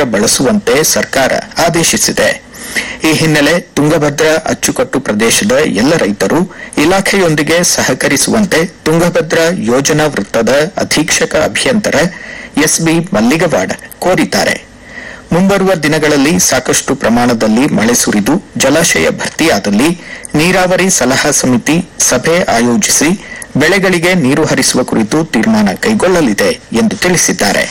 ಯಂತ್ರ ಬಳಸುವಂತೆ ಸರ್ಕಾರ ಆದೇಶಿಸಿದೆ ಈ ಹಿನ್ನೆಲೆ ತುಂಗಭದ್ರಾ ಅಚ್ಚುಕಟ್ಟು ಪ್ರದೇಶದ ಎಲ್ಲ ರೈತರು ಇಲಾಖೆಯೊಂದಿಗೆ ಸಹಕರಿಸುವಂತೆ ತುಂಗಭದ್ರಾ ಯೋಜನಾ ವೃತ್ತದ ಅಧೀಕ್ಷಕ ಅಭಿಯಂತರ ಎಸ್ಬಿ ಮಲ್ಲಿಗವಾಡ ಕೋರಿದ್ದಾರೆ ಮುಂಬರುವ ದಿನಗಳಲ್ಲಿ ಸಾಕಷ್ಟು ಪ್ರಮಾಣದಲ್ಲಿ ಮಳೆ ಸುರಿದು ಜಲಾಶಯ ಭರ್ತಿಯಾದಲ್ಲಿ ನೀರಾವರಿ ಸಲಹಾ ಸಮಿತಿ ಸಭೆ ಆಯೋಜಿಸಿ ಬೆಳೆಗಳಿಗೆ ನೀರು ಹರಿಸುವ ಕುರಿತು ತೀರ್ಮಾನ ಕೈಗೊಳ್ಳಲಿದೆ ಎಂದು ತಿಳಿಸಿದ್ದಾರೆ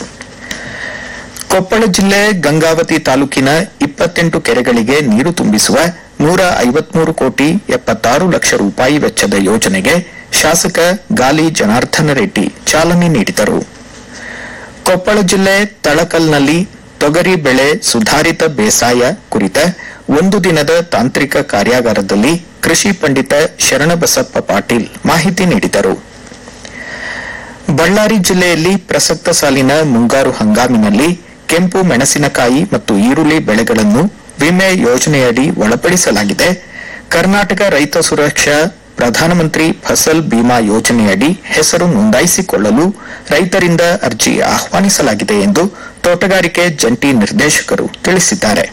ಕೊಪ್ಪಳ ಜಿಲ್ಲೆ ಗಂಗಾವತಿ ತಾಲೂಕಿನ ಇಪ್ಪತ್ತೆಂಟು ಕೆರೆಗಳಿಗೆ ನೀರು ತುಂಬಿಸುವ ನೂರ ಐವತ್ಮೂರು ಕೋಟಿ ಎಪ್ಪತ್ತಾರು ಲಕ್ಷ ರೂಪಾಯಿ ವೆಚ್ಚದ ಯೋಜನೆಗೆ ಶಾಸಕ ಗಾಲಿ ಜನಾರ್ದನ ರೆಡ್ಡಿ ಚಾಲನೆ ನೀಡಿದರು ಕೊಪ್ಪಳ ಜಿಲ್ಲೆ ತಳಕಲ್ನಲ್ಲಿ ತೊಗರಿ ಬೆಳೆ ಸುಧಾರಿತ ಬೇಸಾಯ ಕುರಿತ ಒಂದು ದಿನದ ತಾಂತ್ರಿಕ ಕಾರ್ಯಾಗಾರದಲ್ಲಿ ಕೃಷಿ ಪಂಡಿತ ಶರಣಬಸಪ್ಪ ಪಾಟೀಲ್ ಮಾಹಿತಿ ನೀಡಿದರು ಬಳ್ಳಾರಿ ಜಿಲ್ಲೆಯಲ್ಲಿ ಪ್ರಸಕ್ತ ಸಾಲಿನ ಮುಂಗಾರು ಹಂಗಾಮಿನಲ್ಲಿ ಕೆಂಪು ಮೆಣಸಿನಕಾಯಿ ಮತ್ತು ಈರುಳ್ಳಿ ಬೆಳೆಗಳನ್ನು ವಿಮೆ ಯೋಜನೆಯಡಿ ಒಳಪಡಿಸಲಾಗಿದೆ ಕರ್ನಾಟಕ ರೈತ ಸುರಕ್ಷಾ ಪ್ರಧಾನಮಂತ್ರಿ ಫಸಲ್ ಬಿಮಾ ಯೋಜನೆಯಡಿ ಹೆಸರು ನೋಂದಾಯಿಸಿಕೊಳ್ಳಲು ರೈತರಿಂದ ಅರ್ಜಿ ಆಹ್ವಾನಿಸಲಾಗಿದೆ ಎಂದು ತೋಟಗಾರಿಕೆ ಜಂಟಿ ನಿರ್ದೇಶಕರು ತಿಳಿಸಿದ್ದಾರೆ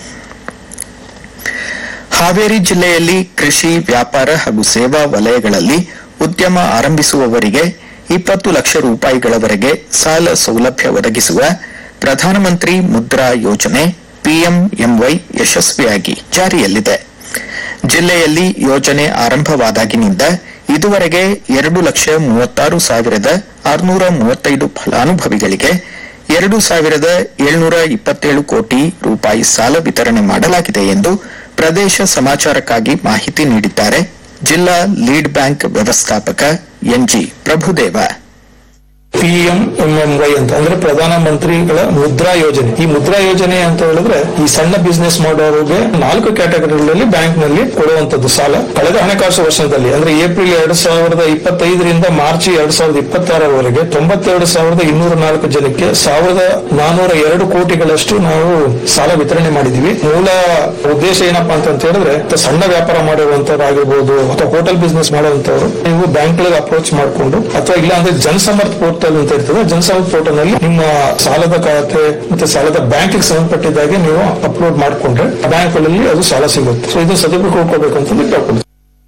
ಹಾವೇರಿ ಜಿಲ್ಲೆಯಲ್ಲಿ ಕೃಷಿ ವ್ಯಾಪಾರ ಹಾಗೂ ಸೇವಾ ವಲಯಗಳಲ್ಲಿ ಉದ್ಯಮ ಆರಂಭಿಸುವವರಿಗೆ ಇಪ್ಪತ್ತು ಲಕ್ಷ ರೂಪಾಯಿಗಳವರೆಗೆ ಸಾಲ ಸೌಲಭ್ಯ ಒದಗಿಸುವ ಪ್ರಧಾನಮಂತ್ರಿ ಮುದ್ರಾ ಯೋಜನೆ ಪಿಎಂಎಂವೈ ಯಶಸ್ವಿಯಾಗಿ ಜಾರಿಯಲ್ಲಿದೆ ಜಿಲ್ಲೆಯಲ್ಲಿ ಯೋಜನೆ ಆರಂಭವಾದಾಗಿನಿಂದ ಇದುವರೆಗೆ ಎರಡು ಲಕ್ಷ ಮೂವತ್ತಾರು ಸಾವಿರದ ಆರುನೂರ ಮೂವತ್ತೈದು ಫಲಾನುಭವಿಗಳಿಗೆ ಎರಡು ಸಾವಿರದ ಏಳ್ನೂರ ಇಪ್ಪತ್ತೇಳು ಕೋಟಿ ರೂಪಾಯಿ ಸಾಲ ವಿತರಣೆ ಮಾಡಲಾಗಿದೆ ಎಂದು ಪ್ರದೇಶ ಸಮಾಚಾರಕ್ಕಾಗಿ ಮಾಹಿತಿ ನೀಡಿದ್ದಾರೆ ಜಿಲ್ಲಾ ಲೀಡ್ ಬ್ಯಾಂಕ್ ವ್ಯವಸ್ಥಾಪಕ ಎನ್ಜಿ ಪ್ರಭುದೇವ ಪಿಎಂ ಎಂಎಂವೈ ಅಂತ ಅಂದ್ರೆ ಪ್ರಧಾನ ಮಂತ್ರಿಗಳ ಮುದ್ರಾ ಯೋಜನೆ ಈ ಮುದ್ರಾ ಯೋಜನೆ ಅಂತ ಹೇಳಿದ್ರೆ ಈ ಸಣ್ಣ ಬಿಸ್ನೆಸ್ ಮಾಡೋರಿಗೆ ನಾಲ್ಕು ಕ್ಯಾಟಗರಿಗಳಲ್ಲಿ ಬ್ಯಾಂಕ್ ನಲ್ಲಿ ಕೊಡುವಂತದ್ದು ಸಾಲ ಕಳೆದ ಹಣಕಾಸು ವರ್ಷದಲ್ಲಿ ಅಂದ್ರೆ ಏಪ್ರಿಲ್ ಎರಡ್ ಸಾವಿರದ ಇಪ್ಪತ್ತೈದರಿಂದ ಮಾರ್ಚ್ ಎರಡ್ ಸಾವಿರದ ಇಪ್ಪತ್ತಾರರವರೆಗೆ ತೊಂಬತ್ತೆರಡು ಸಾವಿರದ ಇನ್ನೂರ ನಾಲ್ಕು ಜನಕ್ಕೆ ಸಾವಿರದ ನಾನೂರ ಎರಡು ಕೋಟಿಗಳಷ್ಟು ನಾವು ಸಾಲ ವಿತರಣೆ ಮಾಡಿದೀವಿ ಮೂಲ ಉದ್ದೇಶ ಏನಪ್ಪಾ ಅಂತ ಹೇಳಿದ್ರೆ ಸಣ್ಣ ವ್ಯಾಪಾರ ಮಾಡಿರುವಂತವ್ರಾಗಿರ್ಬೋದು ಅಥವಾ ಹೋಟೆಲ್ ಬಿಸ್ನೆಸ್ ಮಾಡುವಂತವ್ರು ನೀವು ಬ್ಯಾಂಕ್ ಗಳಿಗೆ ಅಪ್ರೋಚ್ ಮಾಡಿಕೊಂಡು ಅಥವಾ ಇಲ್ಲ ಅಂದ್ರೆ ಜನಸಮರ್ಥ ಪೋರ್ಟಲ್ ಅಂತ ಇರ್ತದೆ ಜನಸಮರ್ಥ ಪೋರ್ಟಲ್ ನಲ್ಲಿ ನಿಮ್ಮ ಸಾಲದ ಖಾತೆ ಮತ್ತೆ ಸಾಲದ ಬ್ಯಾಂಕ್ ಸಂಬಂಧಪಟ್ಟಿದ್ದಾಗೆ ನೀವು ಅಪ್ಲೋಡ್ ಮಾಡಿಕೊಂಡ್ರೆ ಬ್ಯಾಂಕ್ಗಳಲ್ಲಿ ಅದು ಸಾಲ ಸಿಗುತ್ತೆ ಸೊ ಇದು ಸದುಪಯೋಗ ಅಂತ ಕೇಳ್ಕೊಂಡು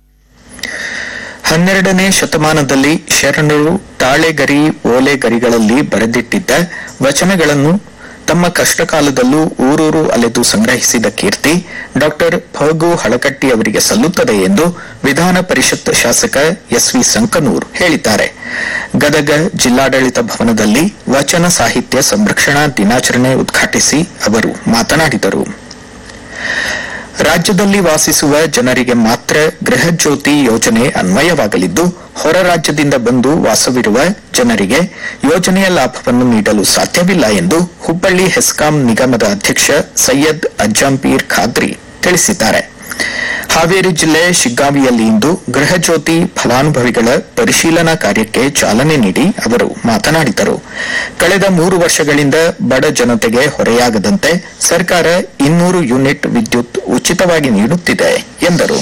ಹನ್ನೆರಡನೇ ಶತಮಾನದಲ್ಲಿ ಶರಣರು ತಾಳೆಗರಿ ಓಲೆಗರಿಗಳಲ್ಲಿ ಬರೆದಿಟ್ಟಿದ್ದ ವಚನಗಳನ್ನು ತಮ್ಮ ಕಷ್ಟಕಾಲದಲ್ಲೂ ಊರೂರು ಅಲೆದು ಸಂಗ್ರಹಿಸಿದ ಕೀರ್ತಿ ಡಾಕ್ಟರ್ ಫಗು ಹಳಕಟ್ಟಿ ಅವರಿಗೆ ಸಲ್ಲುತ್ತದೆ ಎಂದು ವಿಧಾನ ಪರಿಷತ್ ಶಾಸಕ ಎಸ್ವಿ ಸಂಕನೂರ್ ಹೇಳಿದ್ದಾರೆ ಗದಗ ಜಿಲ್ಲಾಡಳಿತ ಭವನದಲ್ಲಿ ವಚನ ಸಾಹಿತ್ಯ ಸಂರಕ್ಷಣಾ ದಿನಾಚರಣೆ ಉದ್ಘಾಟಿಸಿ ಅವರು ಮಾತನಾಡಿದರು ರಾಜ್ಯದಲ್ಲಿ ವಾಸಿಸುವ ಜನರಿಗೆ ಮಾತ್ರ ಗೃಹ ಜ್ಯೋತಿ ಯೋಜನೆ ಅನ್ವಯವಾಗಲಿದ್ದು ಹೊರ ರಾಜ್ಯದಿಂದ ಬಂದು ವಾಸವಿರುವ ಜನರಿಗೆ ಯೋಜನೆಯ ಲಾಭವನ್ನು ನೀಡಲು ಸಾಧ್ಯವಿಲ್ಲ ಎಂದು ಹುಬ್ಬಳ್ಳಿ ಹೆಸ್ಕಾಂ ನಿಗಮದ ಅಧ್ಯಕ್ಷ ಸೈಯದ್ ಅಜ್ಜಂಪೀರ್ ಖಾದ್ರಿ ತಿಳಿಸಿದ್ದಾರೆ ಹಾವೇರಿ ಜಿಲ್ಲೆ ಶಿಗ್ಗಾವಿಯಲ್ಲಿ ಇಂದು ಗೃಹ ಜ್ಯೋತಿ ಫಲಾನುಭವಿಗಳ ಪರಿಶೀಲನಾ ಕಾರ್ಯಕ್ಕೆ ಚಾಲನೆ ನೀಡಿ ಅವರು ಮಾತನಾಡಿದರು ಕಳೆದ ಮೂರು ವರ್ಷಗಳಿಂದ ಬಡ ಜನತೆಗೆ ಹೊರೆಯಾಗದಂತೆ ಸರ್ಕಾರ ಇನ್ನೂರು ಯೂನಿಟ್ ವಿದ್ಯುತ್ ಉಚಿತವಾಗಿ ನೀಡುತ್ತಿದೆ ಎಂದರು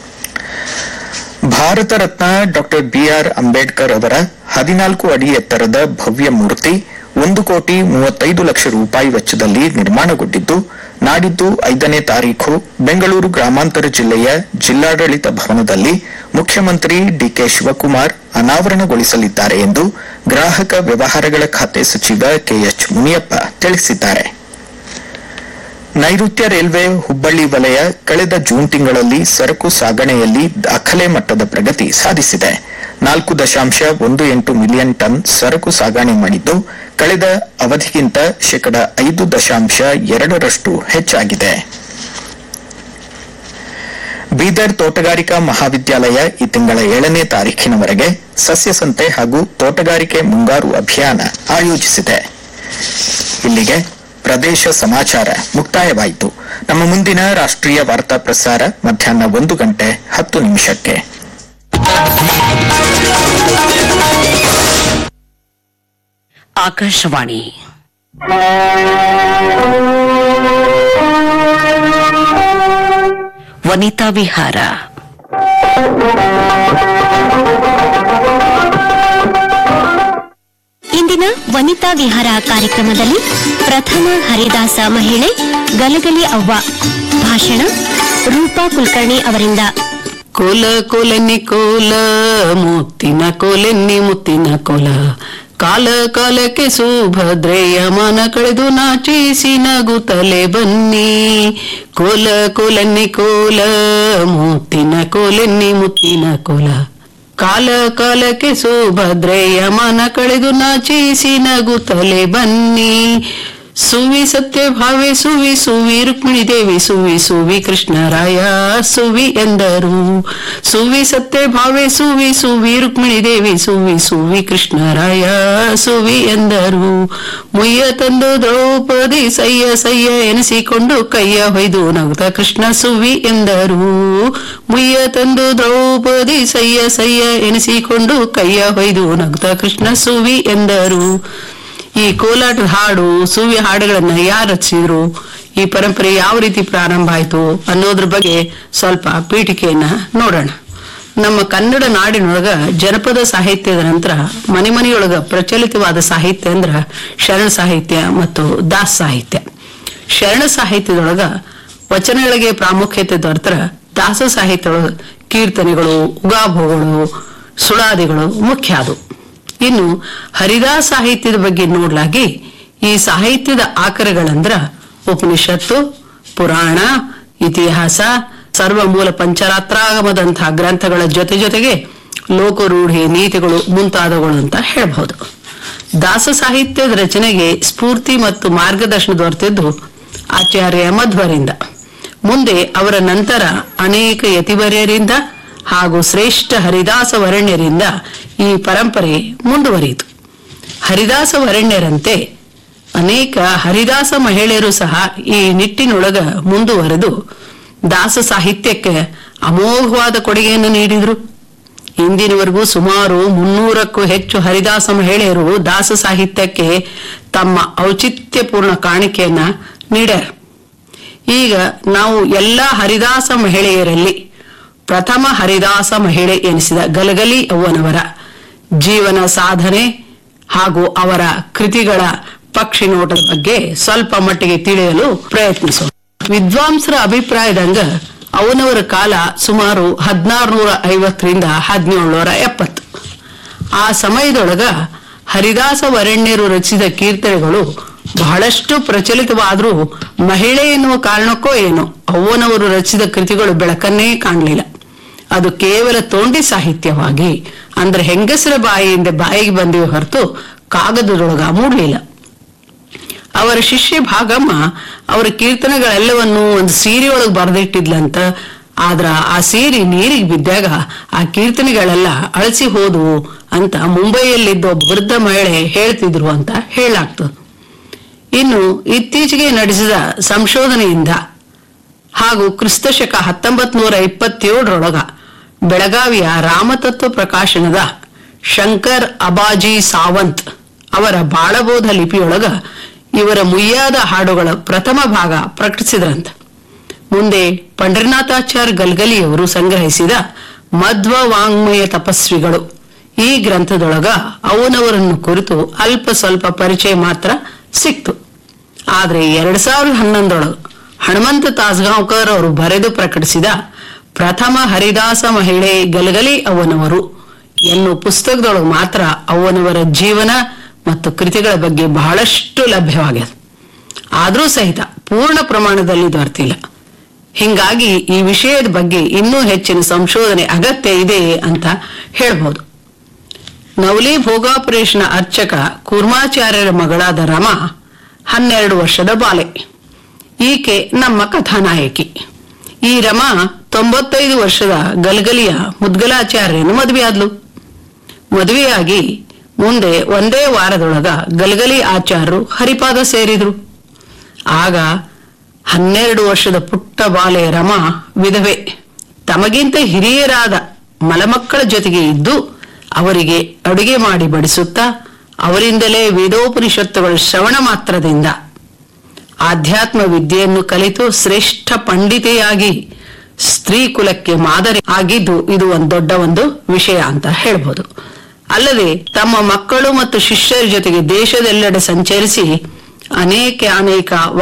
ಭಾರತ ರತ್ನ ಡಾಕ್ಟರ್ ಬಿಆರ್ ಅಂಬೇಡ್ಕರ್ ಅವರ ಹದಿನಾಲ್ಕು ಅಡಿ ಎತ್ತರದ ಭವ್ಯ ಮೂರ್ತಿ ಒಂದು ಕೋಟಿ ಮೂವತ್ತೈದು ಲಕ್ಷ ರೂಪಾಯಿ ವೆಚ್ಚದಲ್ಲಿ ನಿರ್ಮಾಣಗೊಂಡಿದ್ದು ನಾಡಿದ್ದು ಐದನೇ ತಾರೀಖು ಬೆಂಗಳೂರು ಗ್ರಾಮಾಂತರ ಜಿಲ್ಲೆಯ ಜಿಲ್ಲಾಡಳಿತ ಭವನದಲ್ಲಿ ಮುಖ್ಯಮಂತ್ರಿ ಡಿಕೆ ಶಿವಕುಮಾರ್ ಅನಾವರಣಗೊಳಿಸಲಿದ್ದಾರೆ ಎಂದು ಗ್ರಾಹಕ ವ್ಯವಹಾರಗಳ ಖಾತೆ ಸಚಿವ ಕೆಎಚ್ ಮುನಿಯಪ್ಪ ತಿಳಿಸಿದ್ದಾರೆ ನೈಋತ್ಯ ರೈಲ್ವೆ ಹುಬ್ಬಳ್ಳಿ ವಲಯ ಕಳೆದ ಜೂನ್ ತಿಂಗಳಲ್ಲಿ ಸರಕು ಸಾಗಣೆಯಲ್ಲಿ ದಾಖಲೆ ಮಟ್ಟದ ಪ್ರಗತಿ ಸಾಧಿಸಿದೆ ನಾಲ್ಕು ದಶಾಂಶ ಒಂದು ಎಂಟು ಮಿಲಿಯನ್ ಟನ್ ಸರಕು ಸಾಗಣೆ ಮಾಡಿದ್ದು ಕಳೆದ ಅವಧಿಗಿಂತ ಶೇಕಡ ಐದು ದಶಾಂಶ ಎರಡರಷ್ಟು ಹೆಚ್ಚಾಗಿದೆ ಬೀದರ್ ತೋಟಗಾರಿಕಾ ಮಹಾವಿದ್ಯಾಲಯ ಈ ತಿಂಗಳ ಏಳನೇ ತಾರೀಖಿನವರೆಗೆ ಸಸ್ಯ ಸಂತೆ ಹಾಗೂ ತೋಟಗಾರಿಕೆ ಮುಂಗಾರು ಅಭಿಯಾನ ಆಯೋಜಿಸಿದೆ ಇಲ್ಲಿಗೆ ಪ್ರದೇಶ ಸಮಾಚಾರ ಮುಕ್ತಾಯವಾಯಿತು ನಮ್ಮ ಮುಂದಿನ ರಾಷ್ಟ್ರೀಯ ವಾರ್ತಾ ಪ್ರಸಾರ ಮಧ್ಯಾಹ್ನ ಒಂದು ಗಂಟೆ ಹತ್ತು ನಿಮಿಷಕ್ಕೆ ಆಕಾಶವಾಣಿ ವನಿತಾ ವಿಹಾರ ಇಂದಿನ ವನಿತಾ ವಿಹಾರ ಕಾರ್ಯಕ್ರಮದಲ್ಲಿ ಪ್ರಥಮ ಹರಿದಾಸ ಮಹಿಳೆ ಗಲಗಲಿ ಅವ್ವ ಭಾಷಣ ರೂಪಾ ಕುಲಕರ್ಣಿ ಅವರಿಂದ ಕೋಲ ಕೋಲೆನ್ನಿ ಕೋಲ ಮುತ್ತಿನ ಕೋಲೆನ್ನಿ ಮುತ್ತಿನ ಕೋಲ ಕಾಲ ಕಾಲಕ್ಕೆ ಸುಭದ್ರೆಯ ಮನ ಕಳೆದು ನಾಚಿಸಿ ನಗುತ್ತಲೆ ಬನ್ನಿ ಕೋಲ ಕೋಲೆನ್ನಿ ಕೋಲ ಮುತ್ತಿನ ಕೋಲೆನ್ನಿ ಮುತ್ತಿನ ಕೋಲ ಕಾಲ ಕಾಲಕ್ಕೆ ಸುಭದ್ರೆಯ ಮನ ಕಳೆದು ನಾಚಿಸಿ ನಗುತ್ತಲೆ ಬನ್ನಿ ಸುವಿ ಸತ್ಯ ಭಾವೆ ಸುವಿ ಸುವಿ ರುಕ್ಮಿಣಿ ದೇವಿ ಸುವಿ ಸುವಿ ಕೃಷ್ಣರಾಯ ಸುವಿ ಎಂದರು ಸುವಿ ಸತ್ಯ ಭಾವೆ ಸುವಿ ಸುವಿ ರುಕ್ಮಿಣಿ ದೇವಿ ಸುವಿ ಸುವಿ ಕೃಷ್ಣರಾಯ ಸುವಿ ಎಂದರು ಮುಯ್ಯ ತಂದು ದ್ರೌಪದಿ ಸಯ್ಯ ಸಯ್ಯ ಎನಿಸಿಕೊಂಡು ಕೈಯ ಹೊಯ್ದು ನಗುತ್ತ ಕೃಷ್ಣ ಸುವಿ ಎಂದರು ಮುಯ್ಯ ತಂದು ದ್ರೌಪದಿ ಸಯ್ಯ ಸಯ್ಯ ಎನಿಸಿಕೊಂಡು ಕೈಯ ಹೊಯ್ದು ನಗುತ್ತ ಕೃಷ್ಣ ಸುವಿ ಎಂದರು ಈ ಕೋಲಾಟದ ಹಾಡು ಸುವಿ ಹಾಡುಗಳನ್ನ ಯಾರು ರಚಿಸಿದ್ರು ಈ ಪರಂಪರೆ ಯಾವ ರೀತಿ ಪ್ರಾರಂಭ ಆಯ್ತು ಅನ್ನೋದ್ರ ಬಗ್ಗೆ ಸ್ವಲ್ಪ ಪೀಠಿಕೆಯನ್ನ ನೋಡೋಣ ನಮ್ಮ ಕನ್ನಡ ನಾಡಿನೊಳಗ ಜನಪದ ಸಾಹಿತ್ಯದ ನಂತರ ಮನೆ ಮನೆಯೊಳಗ ಪ್ರಚಲಿತವಾದ ಸಾಹಿತ್ಯ ಅಂದ್ರ ಶರಣ ಸಾಹಿತ್ಯ ಮತ್ತು ದಾಸ್ ಸಾಹಿತ್ಯ ಶರಣ ಸಾಹಿತ್ಯದೊಳಗ ವಚನಗಳಿಗೆ ಪ್ರಾಮುಖ್ಯತೆ ದೊರೆತರ ದಾಸ ಸಾಹಿತ್ಯದೊಳಗ ಕೀರ್ತನೆಗಳು ಉಗಾಭೋಗಳು ಸುಳಾದಿಗಳು ಮುಖ್ಯ ಅದು ಇನ್ನು ಹರಿದಾಸ ಸಾಹಿತ್ಯದ ಬಗ್ಗೆ ನೋಡ್ಲಾಗಿ ಈ ಸಾಹಿತ್ಯದ ಆಕರಗಳಂದ್ರ ಉಪನಿಷತ್ತು ಪುರಾಣ ಇತಿಹಾಸ ಸರ್ವಮೂಲ ಪಂಚರಾತ್ರಾಗಮದಂತಹ ಗ್ರಂಥಗಳ ಜೊತೆ ಜೊತೆಗೆ ಲೋಕರೂಢಿ ನೀತಿಗಳು ಮುಂತಾದವುಗಳು ಅಂತ ಹೇಳಬಹುದು ದಾಸ ಸಾಹಿತ್ಯದ ರಚನೆಗೆ ಸ್ಫೂರ್ತಿ ಮತ್ತು ಮಾರ್ಗದರ್ಶನ ದೊರೆತಿದ್ದು ಆಚಾರ್ಯ ಮಧ್ವರಿಂದ ಮುಂದೆ ಅವರ ನಂತರ ಅನೇಕ ಯತಿವರ್ಯರಿಂದ ಹಾಗೂ ಶ್ರೇಷ್ಠ ಹರಿದಾಸ ವರಣ್ಯರಿಂದ ಈ ಪರಂಪರೆ ಮುಂದುವರಿಯಿತು ಹರಿದಾಸ ವರಣ್ಯರಂತೆ ಅನೇಕ ಹರಿದಾಸ ಮಹಿಳೆಯರು ಸಹ ಈ ನಿಟ್ಟಿನೊಳಗ ಮುಂದುವರೆದು ದಾಸ ಸಾಹಿತ್ಯಕ್ಕೆ ಅಮೋಘವಾದ ಕೊಡುಗೆಯನ್ನು ನೀಡಿದರು ಇಂದಿನವರೆಗೂ ಸುಮಾರು ಮುನ್ನೂರಕ್ಕೂ ಹೆಚ್ಚು ಹರಿದಾಸ ಮಹಿಳೆಯರು ದಾಸ ಸಾಹಿತ್ಯಕ್ಕೆ ತಮ್ಮ ಔಚಿತ್ಯಪೂರ್ಣ ಕಾಣಿಕೆಯನ್ನ ನೀಡ್ಯಾರ ಈಗ ನಾವು ಎಲ್ಲ ಹರಿದಾಸ ಮಹಿಳೆಯರಲ್ಲಿ ಪ್ರಥಮ ಹರಿದಾಸ ಮಹಿಳೆ ಎನಿಸಿದ ಗಲಗಲಿ ಅವ್ವನವರ ಜೀವನ ಸಾಧನೆ ಹಾಗೂ ಅವರ ಕೃತಿಗಳ ಪಕ್ಷಿ ನೋಟದ ಬಗ್ಗೆ ಸ್ವಲ್ಪ ಮಟ್ಟಿಗೆ ತಿಳಿಯಲು ಪ್ರಯತ್ನಿಸೋಣ ವಿದ್ವಾಂಸರ ಅಭಿಪ್ರಾಯದಂಗ ಅವನವರ ಕಾಲ ಸುಮಾರು ಹದಿನಾರುನೂರ ಐವತ್ತರಿಂದ ಹದಿನೇಳುನೂರ ಎಪ್ಪತ್ತು ಆ ಸಮಯದೊಳಗ ಹರಿದಾಸ ವರಣ್ಯರು ರಚಿಸಿದ ಕೀರ್ತನೆಗಳು ಬಹಳಷ್ಟು ಪ್ರಚಲಿತವಾದರೂ ಮಹಿಳೆ ಎನ್ನುವ ಕಾರಣಕ್ಕೋ ಏನೋ ಅವ್ವನವರು ರಚಿಸಿದ ಕೃತಿಗಳು ಬೆಳಕನ್ನೇ ಕಾಣಲಿಲ್ಲ ಅದು ಕೇವಲ ತೋಂಡಿ ಸಾಹಿತ್ಯವಾಗಿ ಅಂದ್ರೆ ಹೆಂಗಸರ ಬಾಯಿಯಿಂದ ಬಾಯಿಗೆ ಬಂದಿವೆ ಹೊರತು ಕಾಗದದೊಳಗ ಮೂಡಲಿಲ್ಲ ಅವರ ಶಿಷ್ಯ ಭಾಗಮ್ಮ ಅವರ ಕೀರ್ತನೆಗಳೆಲ್ಲವನ್ನು ಒಂದು ಸೀರೆಯೊಳಗೆ ಬರೆದಿಟ್ಟಿದ್ಲಂತ ಆದ್ರ ಆ ಸೀರೆ ನೀರಿಗೆ ಬಿದ್ದಾಗ ಆ ಕೀರ್ತನೆಗಳೆಲ್ಲ ಅಳಸಿ ಹೋದವು ಅಂತ ಮುಂಬೈಯಲ್ಲಿದ್ದ ಒಬ್ಬ ವೃದ್ಧ ಮಹಿಳೆ ಹೇಳ್ತಿದ್ರು ಅಂತ ಹೇಳಾಗ್ತದೆ ಇನ್ನು ಇತ್ತೀಚೆಗೆ ನಡೆಸಿದ ಸಂಶೋಧನೆಯಿಂದ ಹಾಗೂ ಕ್ರಿಸ್ತಶಕ ಹತ್ತೊಂಬತ್ ನೂರ ಇಪ್ಪತ್ತೇಳರೊಳಗ ಬೆಳಗಾವಿಯ ರಾಮತತ್ವ ಪ್ರಕಾಶನದ ಶಂಕರ್ ಅಬಾಜಿ ಸಾವಂತ್ ಅವರ ಬಾಳಬೋಧ ಲಿಪಿಯೊಳಗ ಇವರ ಮುಯ್ಯಾದ ಹಾಡುಗಳ ಪ್ರಥಮ ಭಾಗ ಪ್ರಕಟಿಸಿದ್ರಂತ ಮುಂದೆ ಪಂಡರನಾಥಾಚಾರ್ಯ ಗಲ್ಗಲಿಯವರು ಸಂಗ್ರಹಿಸಿದ ಮಧ್ವ ವಾಂಗ್ಮಯ ತಪಸ್ವಿಗಳು ಈ ಗ್ರಂಥದೊಳಗ ಅವನವರನ್ನು ಕುರಿತು ಅಲ್ಪ ಸ್ವಲ್ಪ ಪರಿಚಯ ಮಾತ್ರ ಸಿಕ್ತು ಆದ್ರೆ ಎರಡ್ ಸಾವಿರದ ಹನ್ನೊಂದರೊಳಗೆ ಹನುಮಂತ ತಾಸ್ಗಾಂವ್ಕರ್ ಅವರು ಬರೆದು ಪ್ರಕಟಿಸಿದ ಪ್ರಥಮ ಹರಿದಾಸ ಮಹಿಳೆ ಗಲಗಲಿ ಅವನವರು ಎನ್ನುವ ಪುಸ್ತಕದೊಳಗೆ ಮಾತ್ರ ಅವನವರ ಜೀವನ ಮತ್ತು ಕೃತಿಗಳ ಬಗ್ಗೆ ಬಹಳಷ್ಟು ಲಭ್ಯವಾಗ್ಯದ ಆದ್ರೂ ಸಹಿತ ಪೂರ್ಣ ಪ್ರಮಾಣದಲ್ಲಿ ದೊರೆತಿಲ್ಲ ಹಿಂಗಾಗಿ ಈ ವಿಷಯದ ಬಗ್ಗೆ ಇನ್ನೂ ಹೆಚ್ಚಿನ ಸಂಶೋಧನೆ ಅಗತ್ಯ ಇದೆ ಅಂತ ಹೇಳ್ಬೋದು ನವಲಿ ಭೋಗಾಪುರೇಶನ ಅರ್ಚಕ ಕೂರ್ಮಾಚಾರ್ಯರ ಮಗಳಾದ ರಮಾ ಹನ್ನೆರಡು ವರ್ಷದ ಬಾಲೆ ಈಕೆ ನಮ್ಮ ಕಥಾನಾಯಕಿ ಈ ರಮಾ ತೊಂಬತ್ತೈದು ವರ್ಷದ ಗಲ್ಗಲಿಯ ಮುದ್ಗಲಾಚಾರ್ಯನು ಮದುವೆಯಾದ್ಲು ಮದುವೆಯಾಗಿ ಮುಂದೆ ಒಂದೇ ವಾರದೊಳಗ ಗಲ್ಗಲಿ ಆಚಾರ್ಯರು ಹರಿಪಾದ ಸೇರಿದ್ರು ಆಗ ಹನ್ನೆರಡು ವರ್ಷದ ಪುಟ್ಟ ಬಾಲೆ ರಮಾ ವಿಧವೆ ತಮಗಿಂತ ಹಿರಿಯರಾದ ಮಲಮಕ್ಕಳ ಜೊತೆಗೆ ಇದ್ದು ಅವರಿಗೆ ಅಡುಗೆ ಮಾಡಿ ಬಡಿಸುತ್ತಾ ಅವರಿಂದಲೇ ವೇದೋಪನಿಷತ್ತುಗಳ ಶ್ರವಣ ಮಾತ್ರದಿಂದ ಆಧ್ಯಾತ್ಮ ವಿದ್ಯೆಯನ್ನು ಕಲಿತು ಶ್ರೇಷ್ಠ ಪಂಡಿತೆಯಾಗಿ ಸ್ತ್ರೀ ಕುಲಕ್ಕೆ ಮಾದರಿ ಆಗಿದ್ದು ಇದು ಒಂದು ದೊಡ್ಡ ಒಂದು ವಿಷಯ ಅಂತ ಹೇಳ್ಬೋದು ಅಲ್ಲದೆ ತಮ್ಮ ಮಕ್ಕಳು ಮತ್ತು ಶಿಷ್ಯರ ಜೊತೆಗೆ ದೇಶದೆಲ್ಲೆಡೆ ಸಂಚರಿಸಿ ಅನೇಕ ಅನೇಕ